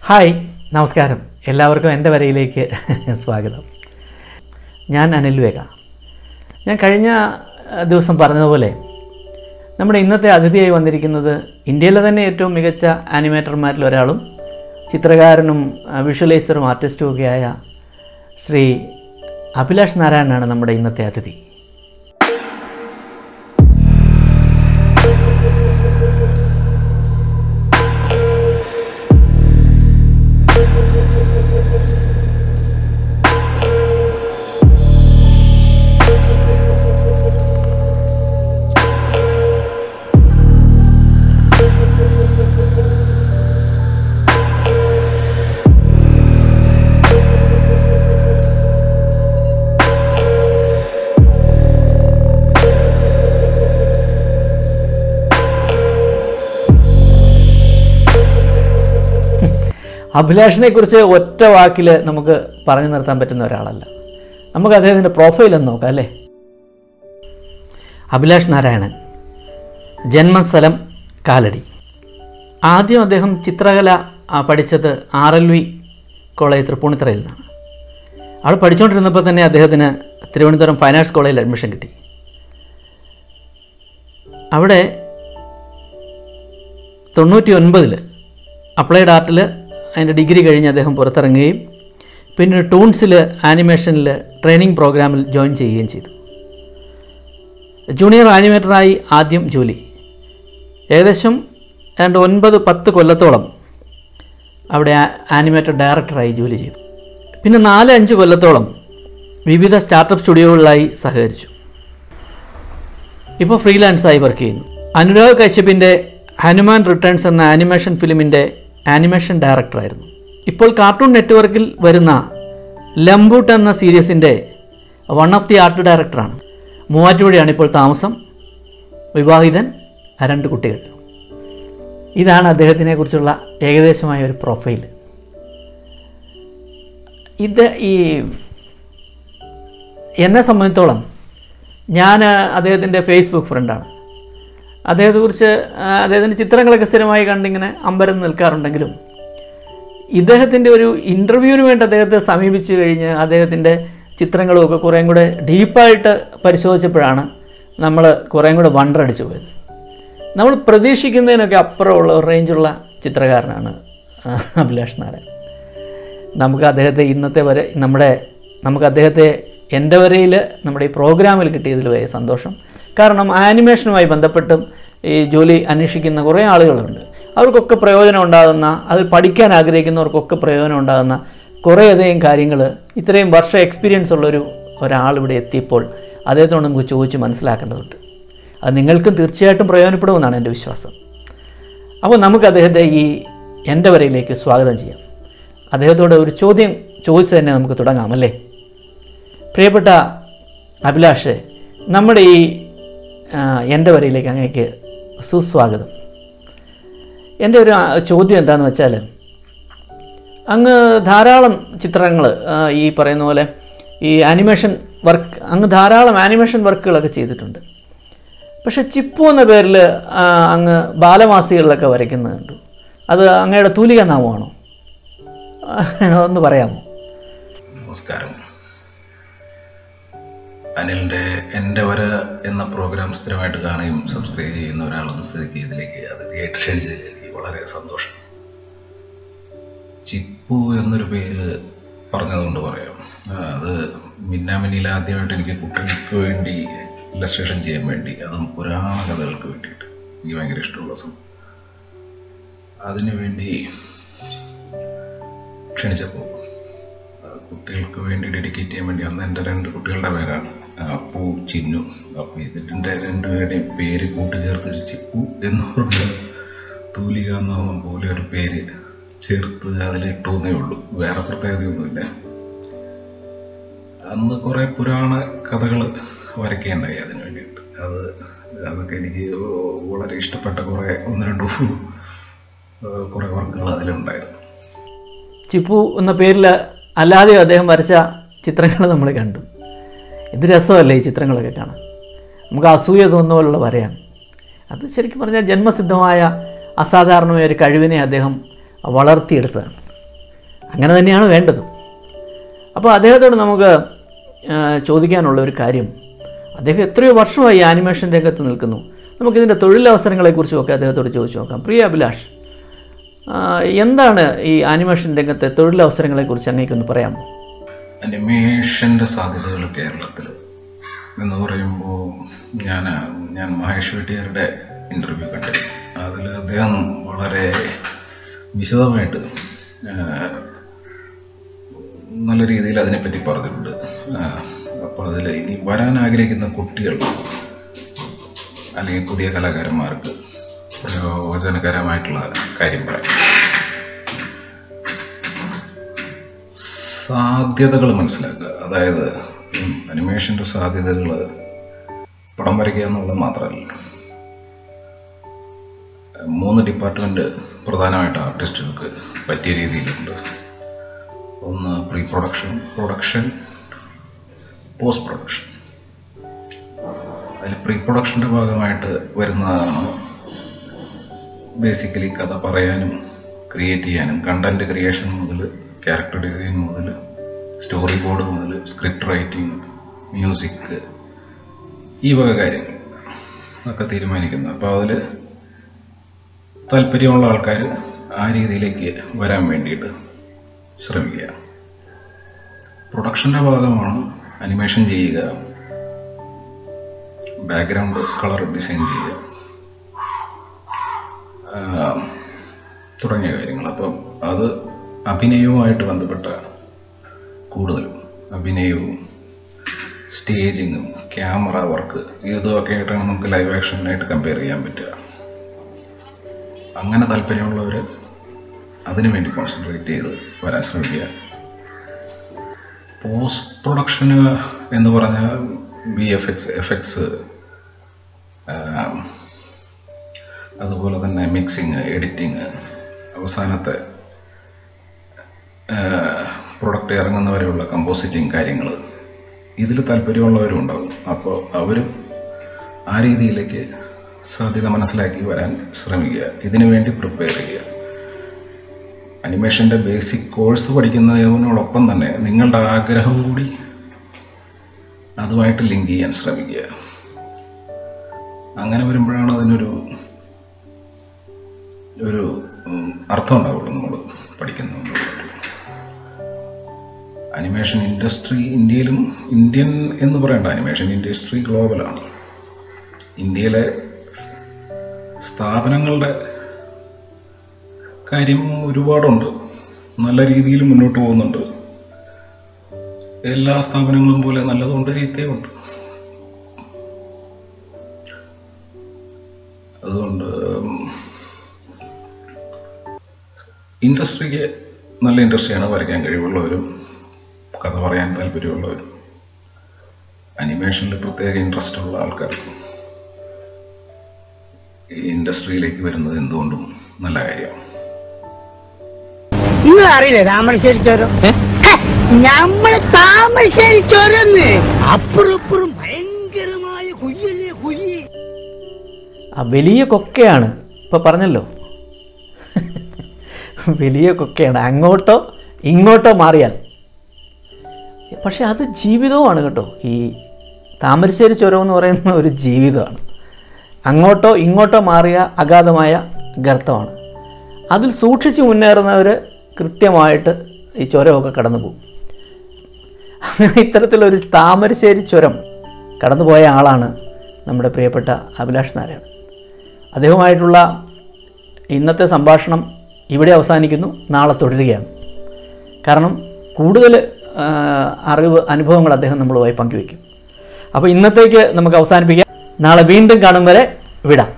hi നമസ്കാരം എല്ലാവർക്കും എൻ്റെ വരയിലേക്ക് സ്വാഗതം ഞാൻ അനിൽ വേഗ ഞാൻ കഴിഞ്ഞ അഹ്, ദിവസം പറഞ്ഞതുപോലെ നമ്മുടെ ഇന്നത്തെ അതിഥിയായി വന്നിരിക്കുന്നത് ഇന്ത്യയിലെ തന്നെ ഏറ്റവും മികച്ച ആനിമേറ്റർമാരിൽ ഒരാളും ചിത്രകാരനും അഹ്, വിഷ്വലൈസറും ആർട്ടിസ്റ്റും ഒക്കെയായ ശ്രീ അഭിലാഷ് നാരായണനാണ് നമ്മുടെ ഇന്നത്തെ അതിഥി അഭിലാഷിനെ കുറിച്ച് ഒറ്റ വാക്കിൽ നമുക്ക് പറഞ്ഞു നിർത്താൻ പറ്റുന്ന ഒരാളല്ല നമുക്ക് അദ്ദേഹത്തിൻ്റെ പ്രൊഫൈൽ ഒന്ന് നോക്കാം അല്ലേ അഭിലാഷ് നാരായണൻ ജന്മസ്ഥലം കാലടി ആദ്യം അദ്ദേഹം ചിത്രകല ആ, പഠിച്ചത് ആർ എൽ വി കോളേജ് തൃപ്പൂണിത്തറയിൽ നിന്നാണ് അവിടെ പഠിച്ചുകൊണ്ടിരുന്നപ്പോൾ തന്നെ അദ്ദേഹത്തിന് തിരുവനന്തപുരം ഫൈൻ ആർട്സ് കോളേജിൽ അഡ്മിഷൻ കിട്ടി അവിടെ തൊണ്ണൂറ്റി ഒൻപതിൽ അപ്ലൈഡ് ആർട്ടിൽ അതിൻ്റെ ഡിഗ്രി കഴിഞ്ഞ് അദ്ദേഹം പുറത്തിറങ്ങുകയും പിന്നെ ടൂൺസിൽ ആനിമേഷനിൽ ട്രെയിനിങ് പ്രോഗ്രാമിൽ ജോയിൻ ചെയ്യുകയും ചെയ്തു ജൂനിയർ ആനിമേറ്ററായി ആദ്യം ജോലി ഏകദേശം ഏതാണ്ട് ഒൻപത് പത്ത് കൊല്ലത്തോളം അവിടെ ആ- ആനിമേറ്റർ ഡയറക്ടറായി ജോലി ചെയ്തു പിന്നെ നാല് അഞ്ച് കൊല്ലത്തോളം വിവിധ സ്റ്റാർട്ടപ്പ് സ്റ്റുഡിയോകളിലായി സഹകരിച്ചു ഇപ്പോൾ ഫ്രീലാൻസായി വർക്ക് ചെയ്യുന്നു അനുരാഗ് കശ്യപിൻ്റെ ഹനുമാൻ റിട്ടേൺസ് എന്ന ആനിമേഷൻ ഫിലിമിൻ്റെ ആനിമേഷൻ ഡയറക്ടറായിരുന്നു ഇപ്പോൾ കാർട്ടൂൺ നെറ്റ്വർക്കിൽ വരുന്ന ലംബൂട്ട് എന്ന സീരീസിൻ്റെ വൺ ഓഫ് ദി ആർട്ട് ഡയറക്ടറാണ് മൂവാറ്റുപുഴയാണ് ഇപ്പോൾ താമസം വിവാഹിതൻ രണ്ട് കുട്ടികൾ ഇതാണ് അദ്ദേഹത്തിനെ കുറിച്ചുള്ള ഏകദേശമായ ഒരു പ്രൊഫൈൽ ഇത് ഈ എന്നെ സംബന്ധിച്ചോളം ഞാൻ അദ്ദേഹത്തിൻ്റെ ഫേസ്ബുക്ക് ഫ്രണ്ടാണ് അദ്ദേഹത്തെക്കുറിച്ച് ആ, അദ്ദേഹത്തിൻ്റെ ചിത്രങ്ങളൊക്കെ സ്ഥിരമായി കണ്ടിങ്ങനെ അമ്പരം നിൽക്കാറുണ്ടെങ്കിലും ഇദ്ദേഹത്തിൻ്റെ ഒരു ഇൻ്റർവ്യൂവിന് വേണ്ടി അദ്ദേഹത്തെ സമീപിച്ചു കഴിഞ്ഞ് അദ്ദേഹത്തിൻ്റെ ചിത്രങ്ങളുമൊക്കെ കുറേയും കൂടെ ഡീപ്പായിട്ട് പരിശോധിച്ചപ്പോഴാണ് നമ്മൾ കുറേയും കൂടെ വണ്ടർ അടിച്ചു പോയത് നമ്മൾ പ്രതീക്ഷിക്കുന്നതിനൊക്കെ അപ്പുറമുള്ള ഒരു റേഞ്ചുള്ള ചിത്രകാരനാണ് ആ, അഭിലാഷ് നാരായൺ നമുക്ക് അദ്ദേഹത്തെ ഇന്നത്തെ വരെ നമ്മുടെ നമുക്ക് അദ്ദേഹത്തെ എൻ്റെ വരയിൽ നമ്മുടെ ഈ പ്രോഗ്രാമിൽ കിട്ടിയതിൽ വലിയ സന്തോഷം കാരണം ആനിമേഷനുമായി ബന്ധപ്പെട്ടും ഈ ജോലി അന്വേഷിക്കുന്ന കുറേ ആളുകളുണ്ട് അവർക്കൊക്കെ പ്രയോജനം ഉണ്ടാകുന്ന അത് പഠിക്കാൻ ആഗ്രഹിക്കുന്നവർക്കൊക്കെ പ്രയോജനം ഉണ്ടാകുന്ന കുറേയധികം കാര്യങ്ങൾ ഇത്രയും വർഷ എക്സ്പീരിയൻസ് ഉള്ളൊരു ഒരാൾ ഇവിടെ എത്തിയപ്പോൾ അദ്ദേഹത്തോട് നമുക്ക് ചോദിച്ച് മനസ്സിലാക്കേണ്ടതുണ്ട് അത് നിങ്ങൾക്കും തീർച്ചയായിട്ടും പ്രയോജനപ്പെടുമെന്നാണ് എൻ്റെ വിശ്വാസം അപ്പോൾ നമുക്ക് അദ്ദേഹത്തെ ഈ എൻ്റെ വരയിലേക്ക് സ്വാഗതം ചെയ്യാം അദ്ദേഹത്തോട് ഒരു ചോദ്യം ചോദിച്ച് തന്നെ നമുക്ക് തുടങ്ങാം അല്ലേ പ്രിയപ്പെട്ട അഭിലാഷ് നമ്മുടെ ഈ ആ, എൻ്റെ വരയിലേക്ക് അങ്ങേക്ക് സുസ്വാഗതം എൻ്റെ ഒരു ആ, ചോദ്യം എന്താണെന്ന് വെച്ചാൽ അങ്ങ് ധാരാളം ചിത്രങ്ങൾ ഈ പറയുന്ന പോലെ ഈ ആനിമേഷൻ വർക്ക് അങ്ങ് ധാരാളം ആനിമേഷൻ വർക്കുകളൊക്കെ ചെയ്തിട്ടുണ്ട് പക്ഷെ ചിപ്പു എന്ന പേരിൽ ആ, അങ്ങ് ബാലമാസികളിലൊക്കെ വരയ്ക്കുന്നത് കണ്ടു അത് അങ്ങയുടെ തൂലിക നാമമാണോ ഒന്ന് പറയാമോ നമസ്കാരം അനിലിൻ്റെ എൻ്റെ വര എന്ന പ്രോഗ്രാം സ്ഥിരമായിട്ട് കാണുകയും സബ്സ്ക്രൈബ് ചെയ്യുന്ന ഒരാളെന്ന സ്ഥിതിക്ക് ഇതിലേക്ക് അതിഥിയായിട്ട് ക്ഷണിച്ചതിൽ എനിക്ക് വളരെ സന്തോഷം ചിപ്പു എന്നൊരു പേര് പറഞ്ഞതുകൊണ്ട് പറയാം ആ, അത് മിന്നാമിനിയിൽ ആദ്യമായിട്ട് എനിക്ക് കുട്ടികൾക്ക് വേണ്ടി ഇല്ലസ്ട്രേഷൻ ചെയ്യാൻ വേണ്ടി അതും പുരാണ കഥകൾക്ക് വേണ്ടിയിട്ട് എനിക്ക് ഭയങ്കര ഇഷ്ടമുള്ള സംഭവം അതിനു വേണ്ടി ക്ഷണിച്ചപ്പോൾ ആ, കുട്ടികൾക്ക് വേണ്ടി ഡെഡിക്കേറ്റ് ചെയ്യാൻ വേണ്ടി അന്ന് എൻ്റെ രണ്ട് കുട്ടികളുടെ പേരാണ് ആ, അപ്പു ചിന്നു അപ്പോൾ ഇതിൻ്റെ രണ്ടുപേരുടെയും പേര് കൂട്ടിച്ചേർത്ത് ഒരു ചിപ്പു എന്ന് പറഞ്ഞ തൂലിക നാമം പോലെ ഒരു പേര് ചേർത്ത് അതിലിട്ടു എന്നേ ഉള്ളൂ വേറെ പ്രത്യേകതയൊന്നുമില്ല അന്ന് കുറേ പുരാണ കഥകൾ വരയ്ക്കേണ്ടായി അതിന് വേണ്ടിയിട്ട് അത് അതൊക്കെ എനിക്ക് വളരെ ഇഷ്ടപ്പെട്ട കുറേ ഒന്ന് രണ്ട് കുറേ വർക്കുകൾ അതിലുണ്ടായിരുന്നു ചിപ്പു എന്ന പേരിൽ അല്ലാതെ അദ്ദേഹം വരച്ച ചിത്രങ്ങൾ നമ്മൾ കണ്ടു എന്ത് രസമല്ലേ ഈ ചിത്രങ്ങളൊക്കെ കാണാൻ നമുക്ക് അസൂയ തോന്നുന്ന പോലുള്ള വരയാണ് അത് ശരിക്കും പറഞ്ഞാൽ ജന്മസിദ്ധമായ അസാധാരണമായ ഒരു കഴിവിനെ അദ്ദേഹം വളർത്തിയെടുത്തതാണ് അങ്ങനെ തന്നെയാണ് വേണ്ടത് അപ്പോൾ അദ്ദേഹത്തോട് നമുക്ക് ആ, ചോദിക്കാനുള്ള ഒരു കാര്യം അദ്ദേഹം എത്രയോ വർഷമായി ആനിമേഷൻ രംഗത്ത് നിൽക്കുന്നു നമുക്കിതിൻ്റെ തൊഴിലവസരങ്ങളെക്കുറിച്ചും ഒക്കെ അദ്ദേഹത്തോട് ചോദിച്ചു നോക്കാം പ്രിയ അഭിലാഷ് ആ, എന്താണ് ഈ ആനിമേഷൻ രംഗത്തെ തൊഴിലവസരങ്ങളെക്കുറിച്ച് അങ്ങേക്കൊന്ന് പറയാമോ അനിമേഷൻ്റെ സാധ്യതകൾ കേരളത്തിൽ എന്ന് പറയുമ്പോൾ ഞാൻ ഞാൻ മഹേഷ് വെട്ടിയാരുടെ ഇൻ്റർവ്യൂ കണ്ടിരുന്നു അതിൽ അദ്ദേഹം വളരെ വിശദമായിട്ട് ആ, നല്ല രീതിയിൽ അതിനെപ്പറ്റി പറഞ്ഞിട്ടുണ്ട് അപ്പോൾ അതിൽ ഇനി വരാൻ ആഗ്രഹിക്കുന്ന കുട്ടികൾ അല്ലെങ്കിൽ പുതിയ കലാകാരന്മാർക്ക് പ്രയോജനകരമായിട്ടുള്ള കാര്യം പറയാം സാധ്യതകൾ മനസ്സിലാക്കുക അതായത് അനിമേഷൻ്റെ സാധ്യതകൾ പടം വരയ്ക്കുക എന്നുള്ളത് മാത്രമല്ല മൂന്ന് ഡിപ്പാർട്ട്മെൻറ്റ് പ്രധാനമായിട്ട് ആർട്ടിസ്റ്റുകൾക്ക് പറ്റിയ രീതിയിലുണ്ട് ഒന്ന് pre production production post production അതിൽ പ്രീ പ്രൊഡക്ഷൻ്റെ ഭാഗമായിട്ട് വരുന്നതാണ് ബേസിക്കലി കഥ പറയാനും ക്രിയേറ്റ് ചെയ്യാനും കണ്ടന്റ് ക്രിയേഷൻ മുതൽ ക്യാരക്ടർ ഡിസൈൻ മുതൽ സ്റ്റോറി ബോർഡ് മുതൽ സ്ക്രിപ്റ്റ് റൈറ്റിംഗ് മ്യൂസിക് ഈ വക കാര്യങ്ങൾ ഒക്കെ തീരുമാനിക്കുന്നത് അപ്പോൾ അതിൽ താല്പര്യമുള്ള ആൾക്കാർ ആ രീതിയിലേക്ക് വരാൻ വേണ്ടിയിട്ട് ശ്രമിക്കുക പ്രൊഡക്ഷൻ്റെ ഭാഗമാണ് അനിമേഷൻ ചെയ്യുക ബാക്ക്ഗ്രൗണ്ട് കളർ ഡിസൈൻ ചെയ്യുക ആ, തുടങ്ങിയ കാര്യങ്ങൾ അപ്പം അത് അഭിനയവുമായിട്ട് ബന്ധപ്പെട്ട കൂടുതലും അഭിനയവും സ്റ്റേജിങ്ങും ക്യാമറ വർക്ക് ഇതൊക്കെ ആയിട്ടാണ് നമുക്ക് ലൈവ് ആക്ഷനായിട്ട് കമ്പയർ ചെയ്യാൻ പറ്റുക അങ്ങനെ താല്പര്യമുള്ളവർ അതിനു വേണ്ടി കോൺസെൻട്രേറ്റ് ചെയ്ത് വരാൻ ശ്രമിക്കുക പോസ്റ്റ് പ്രൊഡക്ഷന് എന്ന് പറഞ്ഞാൽ V F X F X അതുപോലെ തന്നെ മിക്സിങ് എഡിറ്റിങ് അവസാനത്തെ പ്രൊഡക്റ്റ് ഇറങ്ങുന്നവരെയുള്ള കമ്പോസിറ്റിങ് കാര്യങ്ങൾ ഇതിൽ താല്പര്യമുള്ളവരും ഉണ്ടാവും അപ്പോൾ അവരും ആ രീതിയിലേക്ക് സാധ്യത മനസ്സിലാക്കി വരാൻ ശ്രമിക്കുക ഇതിനു വേണ്ടി പ്രിപ്പയർ ചെയ്യുക അനിമേഷൻ്റെ ബേസിക് കോഴ്സ് പഠിക്കുന്നതിനോടൊപ്പം തന്നെ നിങ്ങളുടെ ആഗ്രഹം കൂടി അതുമായിട്ട് ലിങ്ക് ചെയ്യാൻ ശ്രമിക്കുക അങ്ങനെ വരുമ്പോഴാണ് അതിനൊരു ഒരു ഉം, അർത്ഥം ഉണ്ടാവുള്ളൂ നമ്മൾ പഠിക്കുന്ന അനിമേഷൻ ഇൻഡസ്ട്രി ഇന്ത്യയിലും ഇന്ത്യൻ എന്ന് പറയേണ്ട അനിമേഷൻ ഇൻഡസ്ട്രി ഗ്ലോബലാണ് ഇന്ത്യയിലെ സ്ഥാപനങ്ങളുടെ കാര്യം ഒരുപാടുണ്ട് നല്ല രീതിയിൽ മുന്നോട്ട് പോകുന്നുണ്ട് എല്ലാ സ്ഥാപനങ്ങളും പോലെ നല്ലതുണ്ട് ചീത്തയുണ്ട് അതുകൊണ്ട് ഇൻഡസ്ട്രിക്ക് നല്ല ഇൻഡസ്ട്രിയാണ് വരയ്ക്കാൻ കഴിവുള്ളവരും കഥ പറയാൻ താല്പര്യമുള്ളവരും അനിമേഷനിൽ പ്രത്യേക ഇൻട്രസ്റ്റ് ഉള്ള ആൾക്കാർക്കും ഈ ഇൻഡസ്ട്രിയിലേക്ക് വരുന്നത് എന്തുകൊണ്ടും നല്ല കാര്യമാണ് നിങ്ങൾ അറിയില്ലേ താമരശ്ശേരി ചോരം നമ്മള് താമരശ്ശേരി ചോരന്ന് അപ്പുറം ഇപ്പുറം ഭയങ്കരമായ കുയ്യല്ലേ കുയ്യ് ആ വലിയ കൊക്കയാണ് ഇപ്പോൾ പറഞ്ഞല്ലോ വലിയ കൊക്കയാണ് അങ്ങോട്ടോ ഇങ്ങോട്ടോ മാറിയാൽ പക്ഷെ അത് ജീവിതവുമാണ് കേട്ടോ ഈ താമരശ്ശേരി ചുരം എന്ന് പറയുന്ന ഒരു ജീവിതമാണ് അങ്ങോട്ടോ ഇങ്ങോട്ടോ മാറിയ അഗാധമായ ഗർത്തമാണ് അതിൽ സൂക്ഷിച്ച് മുന്നേറുന്നവർ കൃത്യമായിട്ട് ഈ ചുരമൊക്കെ കടന്നു പോകും അങ്ങനെ ഇത്തരത്തിലൊരു താമരശ്ശേരി ചുരം കടന്നുപോയ ആളാണ് നമ്മുടെ പ്രിയപ്പെട്ട അഭിലാഷ് നാരായണൻ അദ്ദേഹവുമായിട്ടുള്ള ഇന്നത്തെ സംഭാഷണം ഇവിടെ അവസാനിക്കുന്നു നാളെ തുടരുകയാണ് കാരണം കൂടുതൽ ആ, അറിവ് അനുഭവങ്ങൾ അദ്ദേഹം നമ്മളുമായി പങ്കുവയ്ക്കും അപ്പോൾ ഇന്നത്തേക്ക് നമുക്ക് അവസാനിപ്പിക്കാം നാളെ വീണ്ടും കാണും വരെ വിടാം